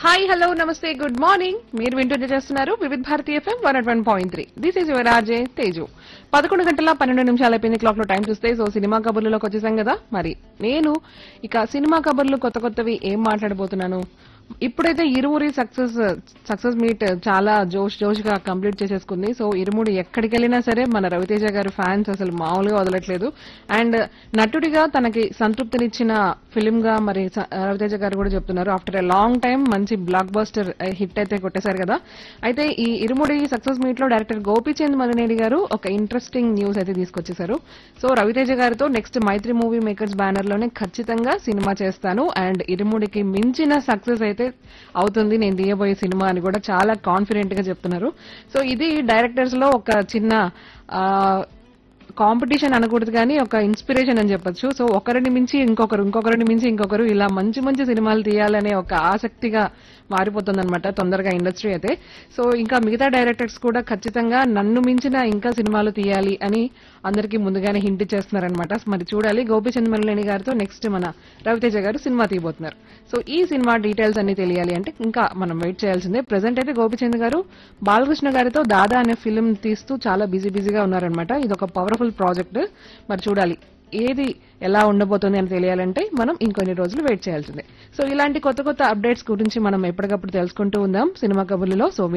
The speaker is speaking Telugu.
hi hello namaste good morning మీరు వింటూనే చేస్తున్నారు Vividh Bharati FM one at one point three this is your RJ Teju పదకొండు గంటల పన్నెండు నిమిషాలు అయిపోయింది క్లాక్ లో టైం చూస్తే సో సినిమా కబుర్లలోకి వచ్చేసాం కదా మరి నేను ఇక సినిమా కబుర్లు కొత్త కొత్తవి ఏం మాట్లాడబోతున్నాను ఇప్పుడైతే ఇరువురి సక్సెస్ సక్సెస్ మీట్ చాలా జోష్ జోష్ గా కంప్లీట్ చేసేసుకుంది సో ఇరుముడు ఎక్కడికి వెళ్ళినా సరే మన రవితేజ గారి ఫ్యాన్స్ అసలు మామూలుగా వదలట్లేదు అండ్ నటుడిగా తనకి సంతృప్తినిచ్చిన ఫిలిం గా మరి స- రవితేజ గారు కూడా చెప్తున్నారు ఆఫ్టర్ ఎ లాంగ్ టైం మంచి బ్లాక్ బస్టర్ హిట్ అయితే కొట్టేశారు కదా అయితే ఈ ఇరుముడి సక్సెస్ మీట్ లో డైరెక్టర్ గోపీచంద్ మలినేని గారు ఒక ఇంట్రెస్టింగ్ న్యూస్ అయితే తీసుకొచ్చేశారు సో రవితేజ గారితో next Mythri movie makers banner లోనే ఖచ్చితంగా సినిమా చేస్తాను అండ్ ఇరుముడికి మించిన సక్సెస్ అయితే అవుతుంది నేను తీయబోయే సినిమా అని కూడా చాలా కాన్ఫిడెంట్ గా చెప్తున్నారు సో ఇది డైరెక్టర్స్ లో ఒక చిన్న ఆ, కాంపిటీషన్ అనకూడదు కానీ ఒక ఇన్స్పిరేషన్ అని చెప్పొచ్చు సో ఒకరిని మించి ఇంకొకరు ఇంకొకరిని మించి ఇంకొకరు ఇలా మంచి మంచి సినిమాలు తీయాలనే ఒక ఆసక్తిగా మారిపోతుందన్నమాట తొందరగా ఇండస్ట్రీ అయితే సో ఇంకా మిగతా డైరెక్టర్స్ కూడా ఖచ్చితంగా నన్ను మించిన ఇంకా సినిమాలు తీయాలి అని అందరికీ ముందుగానే హింట్ చేస్తున్నారనమాట మరి చూడాలి గోపిచంద్ మల్లేని గారితో నెక్స్ట్ మన రవితేజ గారు సినిమా తీయబోతున్నారు సో ఈ సినిమా డీటెయిల్స్ అన్ని తెలియాలి అంటే ఇంకా మనం వెయిట్ చేయాల్సిందే ప్రెసెంట్ అయితే గోపిచంద్ గారు బాలకృష్ణ గారితో దాదా అనే ఫిల్మ్ తీస్తూ చాలా బిజీ బిజీగా ఉన్నారనమాట ఇది ఒక పవర్ఫుల్ ప్రాజెక్ట్ మరి చూడాలి ఏది ఎలా ఉండబోతుంది అని తెలియాలంటే మనం ఇంకొన్ని రోజులు వెయిట్ చేయాల్సిందే సో ఇలాంటి కొత్త కొత్త అప్డేట్స్ గురించి మనం ఎప్పటికప్పుడు తెలుసుకుంటూ ఉందాం సినిమా కబుర్లలో సో